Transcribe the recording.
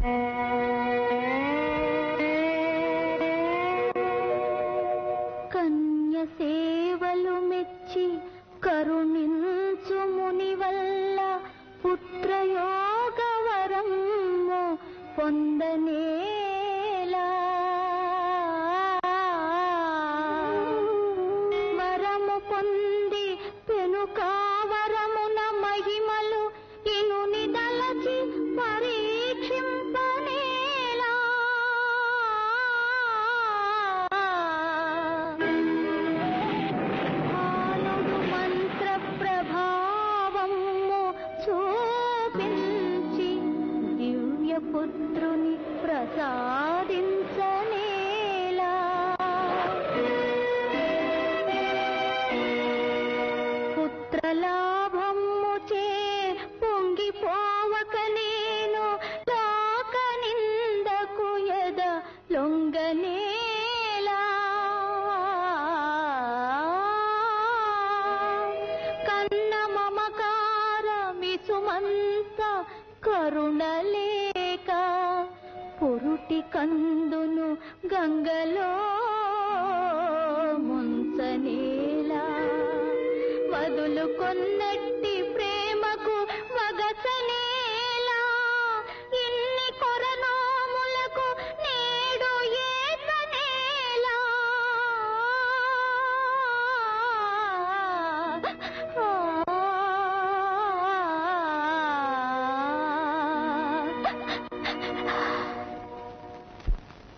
కన్య సేవలు మెచ్చి కరుణించు ముని వల్ల పుత్రయోగవరము పొందనేలా వరము పొంది పెనుకావరమున మహిమలు ఇనుని దలచి పరీక్షింపనేలా భానుడు మంత్ర ప్రభావము చూపించి దివ్య పుత్రుని ప్రసాదించనేలా పుత్రలాభము చే పొంగిపోవక నేను లోక నిందకు ఎద లొంగనేలా కన్న మమకార మిసుమంత కరుణలేక పురుటి కందును గంగలో ముంచనేలా వదులుకొన్నట్టు